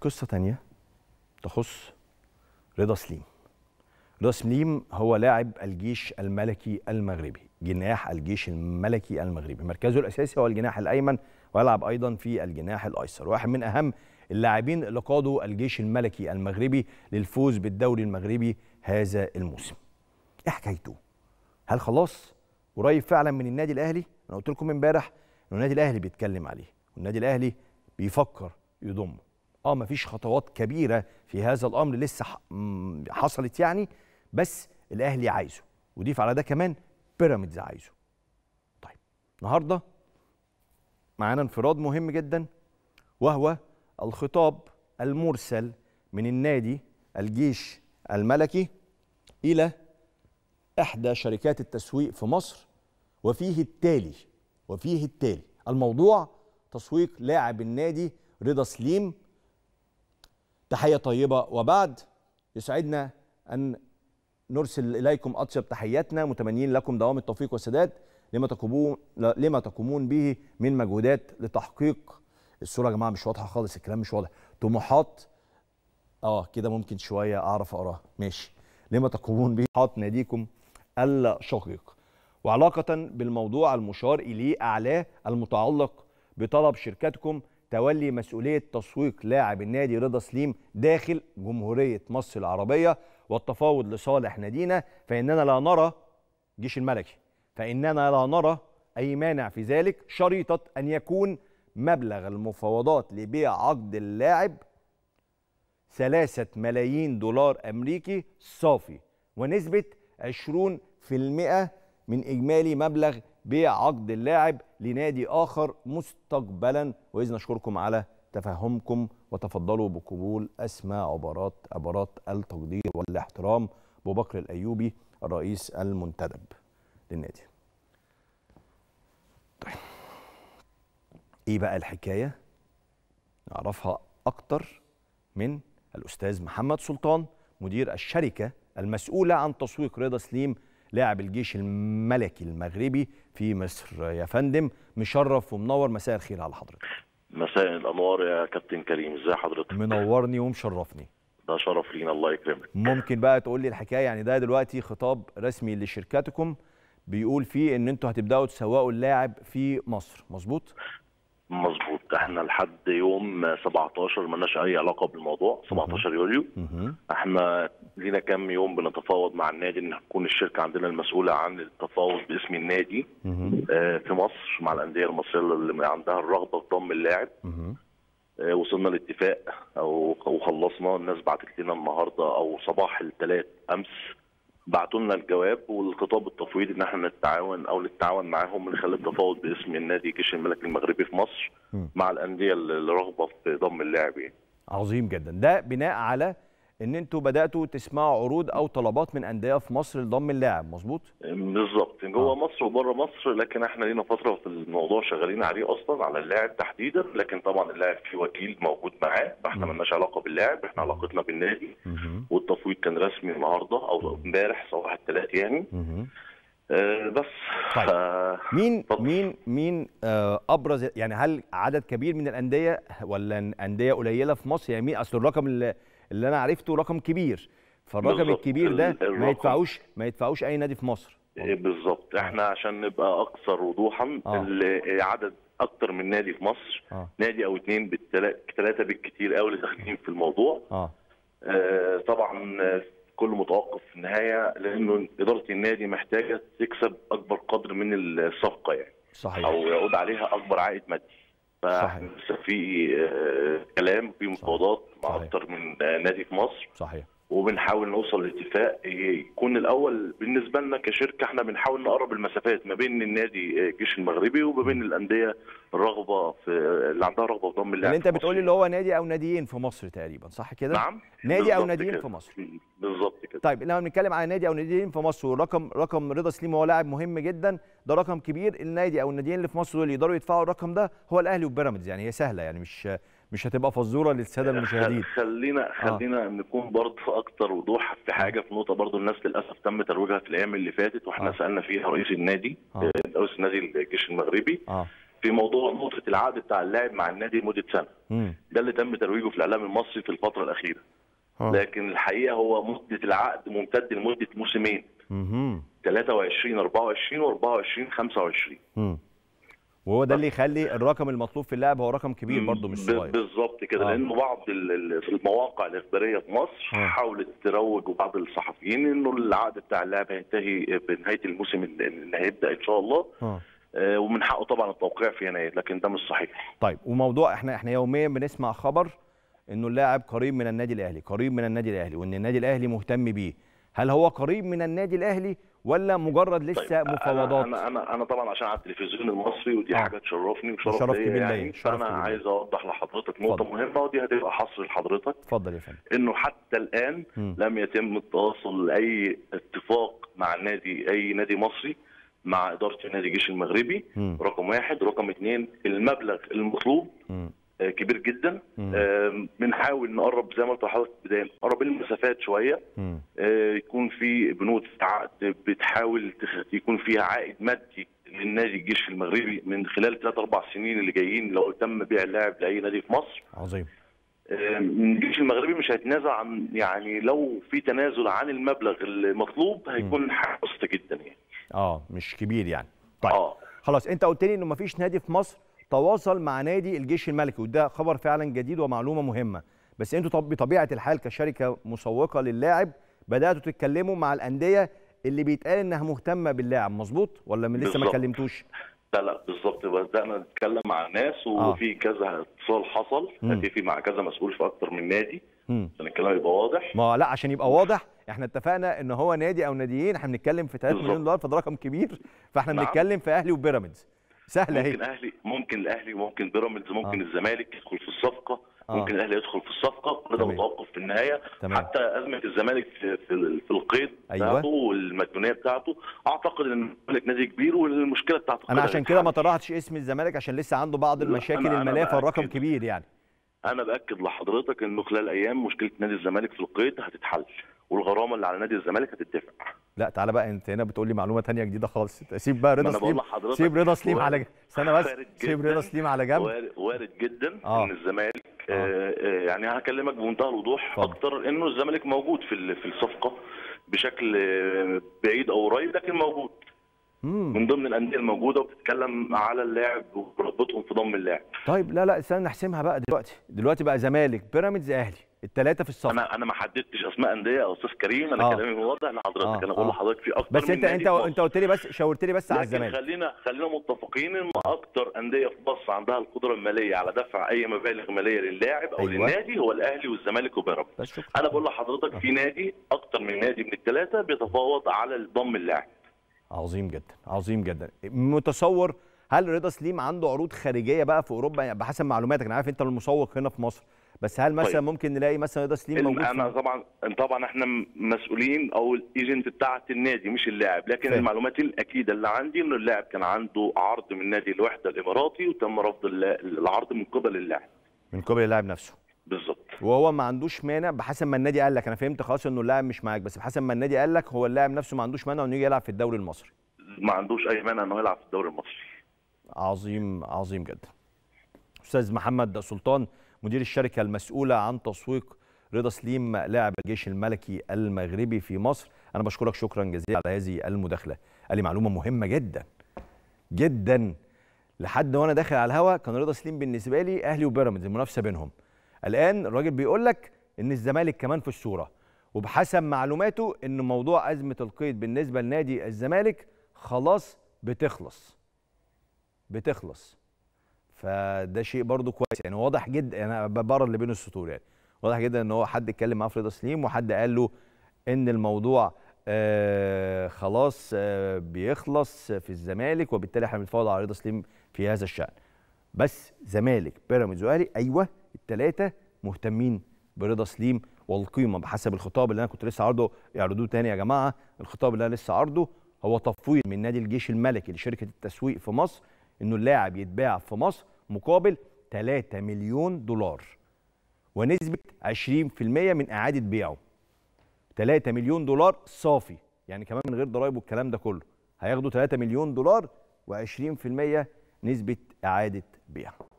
قصه تانية تخص رضا سليم رضا سليم هو لاعب الجيش الملكي المغربي جناح الجيش الملكي المغربي مركزه الاساسي هو الجناح الايمن ويلعب ايضا في الجناح الايسر واحد من اهم اللاعبين اللي قادوا الجيش الملكي المغربي للفوز بالدوري المغربي هذا الموسم ايه حكايته هل خلاص قريب فعلا من النادي الاهلي انا قلت لكم امبارح ان النادي الاهلي بيتكلم عليه والنادي الاهلي بيفكر يضمه اه مفيش خطوات كبيره في هذا الامر لسه حصلت يعني بس الاهلي عايزه وضيف على ده كمان بيراميدز عايزه طيب النهارده معانا انفراد مهم جدا وهو الخطاب المرسل من النادي الجيش الملكي الى احدى شركات التسويق في مصر وفيه التالي وفيه التالي الموضوع تسويق لاعب النادي رضا سليم تحيه طيبه وبعد يسعدنا ان نرسل اليكم اطيب تحياتنا متمنين لكم دوام التوفيق والسداد لما تقومون لما تقومون به من مجهودات لتحقيق الصوره يا جماعه مش واضحه خالص الكلام مش واضح طموحات اه كده ممكن شويه اعرف اقراها ماشي لما تقومون به حاط ناديكم الشقيق وعلاقه بالموضوع المشار اليه اعلاه المتعلق بطلب شركتكم تولي مسؤوليه تسويق لاعب النادي رضا سليم داخل جمهوريه مصر العربيه والتفاوض لصالح نادينا فاننا لا نرى جيش الملكي فاننا لا نرى اي مانع في ذلك شريطه ان يكون مبلغ المفاوضات لبيع عقد اللاعب ثلاثة ملايين دولار أمريكي صافي ونسبة 20% من إجمالي مبلغ بيع عقد اللاعب لنادي آخر مستقبلا وإذ نشكركم على تفهمكم وتفضلوا بقبول أسمى عبارات عبارات التقدير والاحترام أبو بكر الأيوبي الرئيس المنتدب للنادي طيب ايه بقى الحكايه نعرفها اكتر من الاستاذ محمد سلطان مدير الشركه المسؤوله عن تسويق رضا سليم لاعب الجيش الملكي المغربي في مصر يا فندم مشرف ومنور مساء الخير على حضرتك مساء الانوار يا كابتن كريم ازي حضرتك منورني ومشرفني ده شرف لينا الله يكرمك ممكن بقى تقول لي الحكايه يعني ده دلوقتي خطاب رسمي لشركتكم بيقول فيه ان انتوا هتبداوا تسوقوا اللاعب في مصر مظبوط مظبوط احنا لحد يوم 17 مالناش اي علاقه بالموضوع 17 يوليو احنا لينا كام يوم بنتفاوض مع النادي ان تكون الشركه عندنا المسؤوله عن التفاوض باسم النادي اه في مصر مع الانديه المصريه اللي عندها الرغبه في ضم اللاعب اه وصلنا لاتفاق او وخلصنا الناس بعتت لنا النهارده او صباح الثلاث امس بعتوا لنا الجواب والخطاب التفويضي ان احنا نتعاون او نتعاون معاهم من خلال التفاوض باسم النادي الجيش الملكي المغربي في مصر م. مع الانديه اللي راغبه في ضم اللاعبين. عظيم جدا، ده بناء على ان انتوا بداتوا تسمعوا عروض او طلبات من انديه في مصر لضم اللاعب مظبوط؟ بالظبط جوه آه. مصر وبره مصر لكن احنا لينا فتره في الموضوع شغالين عليه اصلا على اللاعب تحديدا لكن طبعا اللاعب في وكيل موجود معاه فاحنا مالناش علاقه باللاعب احنا علاقتنا بالنادي والتفويض كان رسمي النهارده او امبارح صباح الثلاث يعني آه بس طيب. ف... مين مين مين آه ابرز يعني هل عدد كبير من الانديه ولا انديه قليله في مصر يعني مين اصل الرقم اللي اللي انا عرفته رقم كبير فالرقم بالزبط. الكبير ده ما يدفعوش ما يدفعوش اي نادي في مصر بالظبط احنا عشان نبقى اكثر وضوحا آه. عدد اكتر من نادي في مصر آه. نادي او اثنين بالثلاثه بالكثير قوي اللي داخلين في الموضوع آه. آه طبعا كل متوقف في النهايه لانه اداره النادي محتاجه تكسب اكبر قدر من الصفقه يعني صحيح او يعود عليها اكبر عائد مادي فاحنا لسه في كلام في مفاوضات مع اكتر من نادي في مصر صحيح وبنحاول نوصل لاتفاق يكون الاول بالنسبه لنا كشركه احنا بنحاول نقرب المسافات ما بين النادي الجيش المغربي وما بين الانديه الرغبه في اللي عندها رغبه في ضم اللاعب اللي انت بتقولي اللي هو نادي او ناديين في مصر تقريبا صح كده؟ نعم نادي او ناديين في مصر بالظبط كده طيب لما بنتكلم على نادي او ناديين في مصر ورقم رقم رضا سليم هو لاعب مهم جدا ده رقم كبير النادي او الناديين اللي في مصر دول يقدروا يدفعوا الرقم ده هو الاهلي وبيراميدز يعني هي سهله يعني مش مش هتبقى فزوره للساده المشاهدين خلينا خلينا آه. نكون برضه اكتر وضوح في حاجه في نقطه برضه الناس للاسف تم ترويجها في الايام اللي فاتت واحنا آه. سالنا فيها رئيس النادي آه. رئيس النادي الجيش المغربي آه. في موضوع نقطه العقد بتاع اللاعب مع النادي لمده سنه مم. ده اللي تم ترويجه في الاعلام المصري في الفتره الاخيره آه. لكن الحقيقه هو مده العقد ممتد لمده موسمين مهم. 23 24 و24 25 مم. وهو ده اللي يخلي الرقم المطلوب في اللاعب هو رقم كبير برضه مش ب- صغير بالظبط كده آه. لانه بعض ال- ال- المواقع الاخباريه في مصر آه. حاولت تروج وبعض الصحفيين انه العقد بتاع اللاعب هينتهي بنهايه الموسم اللي اللي هيبدا ان شاء الله اه آه، ومن حقه طبعا التوقيع في يناير لكن ده مش صحيح طيب وموضوع احنا احنا يوميا بنسمع خبر انه اللاعب قريب من النادي الاهلي قريب من النادي الاهلي وان النادي الاهلي مهتم بيه هل هو قريب من النادي الاهلي ولا مجرد لسه طيب، مفاوضات انا انا انا طبعا عشان على التلفزيون المصري ودي آه. حاجه تشرفني وشرف شرف ليا كبير يعني ليا، شرف فانا كبير ليا. عايز اوضح لحضرتك نقطه اتفضل. مهمه ودي هتبقى حصر لحضرتك اتفضل يا فندم انه حتى الان مم. لم يتم التواصل لاي اتفاق مع النادي اي نادي مصري مع اداره نادي الجيش المغربي مم. رقم واحد رقم اثنين المبلغ المطلوب مم. آه، كبير جدا مم. آه، بنحاول نقرب زي ما قلت لحضرتك في البدايه نقرب المسافات شويه مم. آه، يكون في بنود عقد بتحاول تخ- يكون فيها عائد مادي للنادي الجيش المغربي من خلال ثلاث اربع سنين اللي جايين لو تم بيع اللاعب لاي نادي في مصر عظيم آه، الجيش المغربي مش هيتنازل عن يعني لو في تنازل عن المبلغ المطلوب هيكون حاجه بسيطه جدا يعني اه مش كبير يعني طيب اه خلاص انت قلت لي انه مفيش نادي في مصر تواصل مع نادي الجيش الملكي وده خبر فعلا جديد ومعلومه مهمه بس انتوا طب بطبيعه الحال كشركه مسوقه للاعب بداتوا تتكلموا مع الانديه اللي بيتقال انها مهتمه باللاعب مظبوط ولا من لسه ما بالظبط. كلمتوش لا لا بالظبط بدانا نتكلم مع الناس آه. وفي كذا اتصال حصل مم. هتفق مع كذا مسؤول في اكتر من نادي مم. عشان الكلام يبقى واضح ما لا عشان يبقى واضح احنا اتفقنا ان هو نادي او ناديين احنا بنتكلم في 3 بالظبط. مليون دولار فده رقم كبير فاحنا نعم. بنتكلم في اهلي وبيراميدز سهله اهي ممكن اهلي ممكن الاهلي ممكن بيراميدز ممكن آه. الزمالك يدخل في الصفقه آه. ممكن الاهلي يدخل في الصفقه كل ده تمام. متوقف في النهايه تمام. حتى ازمه الزمالك في في, في القيد أيوة. بتاعته والمديونيه بتاعته اعتقد ان الزمالك نادي كبير والمشكله بتاعته انا كده عشان كده ما هتتحل. طرحتش اسم الزمالك عشان لسه عنده بعض لا، المشاكل أنا- أنا الماليه فالرقم بأكد. كبير يعني انا باكد لحضرتك انه خلال ايام مشكله نادي الزمالك في القيد هتتحل والغرامه اللي على نادي الزمالك هتدفع لا تعالى بقى انت هنا بتقول لي معلومه تانية جديده خالص سيب بقى ما رضا أنا بقول سليم لحضرتك سيب رضا سليم وارد- على جنب استنى بس وارد سيب جداً. رضا سليم على جنب وارد, وارد جدا آه. ان الزمالك آه. آه. آه يعني هكلمك بمنتهى الوضوح اتفضل. اكتر انه الزمالك موجود في ال- في الصفقه بشكل آه، بعيد او قريب لكن موجود مم. من ضمن الانديه الموجوده وبتتكلم على اللاعب ورغبتهم في ضم اللاعب طيب لا لا استنى نحسمها بقى دلوقتي دلوقتي بقى زمالك بيراميدز اهلي الثلاثه في الصف انا انا ما حددتش اسماء انديه يا استاذ كريم انا آه. كلامي واضح لحضرتك آه، انا بقول آه. لحضرتك في اكتر بس من انت نادي انت في مصر. انت قلت لي بس شاورت لي بس على لكن الزمالك خلينا خلينا متفقين ان اكتر انديه في مصر عندها القدره الماليه على دفع اي مبالغ ماليه للاعب او أيوة. للنادي هو الاهلي والزمالك وبيراميدز بس شكرا انا بقول لحضرتك في نادي اكتر من نادي من الثلاثه بيتفاوض على ضم اللاعب عظيم جدا عظيم جدا متصور هل رضا سليم عنده عروض خارجيه بقى في اوروبا يعني بحسب معلوماتك انا عارف انت المسوق هنا في مصر بس هل مثلا طيب. ممكن نلاقي مثلا رضا سليم ال- موجود انا في طبعا طبعا احنا م- مسؤولين او الايجنت بتاعه النادي مش اللاعب لكن فاهم. المعلومات الاكيده اللي عندي انه اللاعب كان عنده عرض من نادي الوحده الاماراتي وتم رفض اللا- العرض من قبل اللاعب من قبل اللاعب نفسه بالظبط وهو ما عندوش مانع بحسب ما النادي قال لك انا فهمت خلاص انه اللاعب مش معاك بس بحسب ما النادي قال لك هو اللاعب نفسه ما عندوش مانع انه يجي يلعب في الدوري المصري ما عندوش اي مانع انه يلعب في الدوري المصري عظيم عظيم جدا استاذ محمد سلطان مدير الشركه المسؤوله عن تسويق رضا سليم لاعب الجيش الملكي المغربي في مصر انا بشكرك شكرا جزيلا على هذه المداخله قال لي معلومه مهمه جدا جدا لحد وانا داخل على الهوا كان رضا سليم بالنسبه لي اهلي وبيراميدز المنافسه بينهم الان الراجل بيقول لك ان الزمالك كمان في الصوره وبحسب معلوماته ان موضوع ازمه القيد بالنسبه لنادي الزمالك خلاص بتخلص بتخلص فده شيء برضو كويس يعني واضح جدا انا بقرا اللي بين السطور يعني واضح جدا ان هو حد اتكلم معاه في رضا سليم وحد قال له ان الموضوع آه خلاص آه بيخلص في الزمالك وبالتالي احنا بنتفاوض على رضا سليم في هذا الشان بس زمالك بيراميدز واهلي ايوه الثلاثه مهتمين برضا سليم والقيمه بحسب الخطاب اللي انا كنت لسه عارضه يعرضوه تاني يا جماعه الخطاب اللي انا لسه عارضه هو تفويض من نادي الجيش الملكي لشركه التسويق في مصر انه اللاعب يتباع في مصر مقابل 3 مليون دولار ونسبه 20% من اعاده بيعه 3 مليون دولار صافي يعني كمان من غير ضرائب والكلام ده كله هياخدوا 3 مليون دولار و20% نسبه اعاده بيع